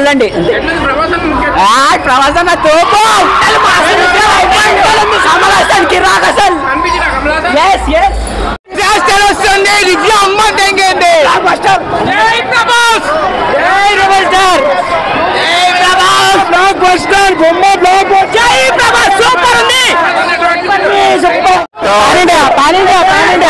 చూడండి ప్రవాసన తోపు కమలాసన్కి రాక అసలు ఎస్ ఎస్ డిజాస్టర్ వస్తుంది రివ్యూ అమ్మ తెంగేంది జై ప్రభాస్ జై రెబల్ స్టార్ జై ప్రభాస్ బ్లాక్ బస్టర్ బొమ్మ బ్లాక్ జై ప్రభాస్ సూపర్ ఉంది సూపర్ పానిండా పానిండా పానిండా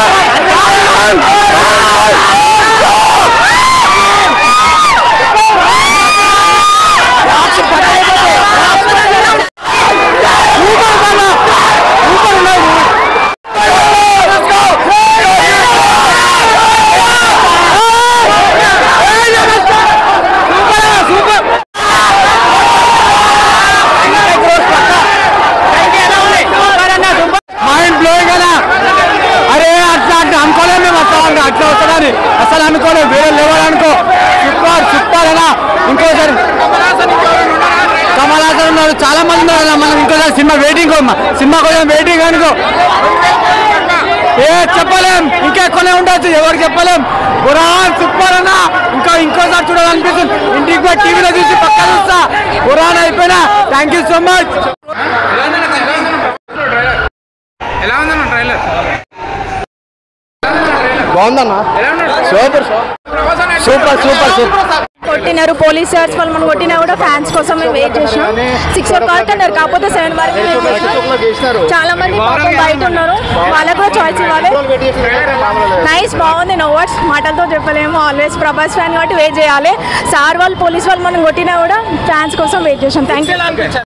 మైండ్ బ్లోయింగ్ అలా అరే అట్లా అట్లా అనుకోలేదు మేము అట్లా అట్లా అట్లా వస్తుందని అసలు అనుకోలేదు వేరే లెవెల్ అనుకో సూపర్ సూపర్ అలా ఇంకోసారి కమల్ హాసన్ ఉన్నారు చాలా మంది ఉన్నారు అలా మనం ఇంకోసారి సినిమా వెయిటింగ్ సినిమా కోసం వెయిటింగ్ అనుకో ఏ చెప్పలేం ఇంకా ఎక్కువనే ఉండొచ్చు ఎవరికి చెప్పలేం పురాణ్ సూపర్ అన్న ఇంకా ఇంకోసారి చూడాలనిపిస్తుంది ఇంటికి పోయి టీవీలో చూసి పక్క చూస్తా పురాణ్ అయిపోయినా థ్యాంక్ యూ సో మచ్ ఎలా ఉందన్న ట్రైలర్ బాగుందన్న సూపర్ సూపర్ సూపర్ సూపర్ కొట్టినారు పోలీసర్స్ వాళ్ళు మనం కొట్టినా కూడా ఫ్యాన్స్ కోసం మేము వెయిట్ చేసినాం సిక్స్ ఓ క్లాక్ అన్నారు కాకపోతే సెవెన్ వరకు wait చేసినాం. చాలా మంది పాపం బయట ఉన్నారు వాళ్ళకు కూడా చాయిస్ ఇవ్వాలి నైస్ బాగుంది నో వర్డ్స్ మాటలతో చెప్పలేము ఆల్వేస్ ప్రభాస్ ఫ్యాన్ కాబట్టి వెయిట్ చేయాలి సార్ వాళ్ళు పోలీస్ వాళ్ళు మనం కొట్టినా కూడా ఫ్యాన్స్ కోసం వెయిట్ చేసాం థ్యాంక్ యూ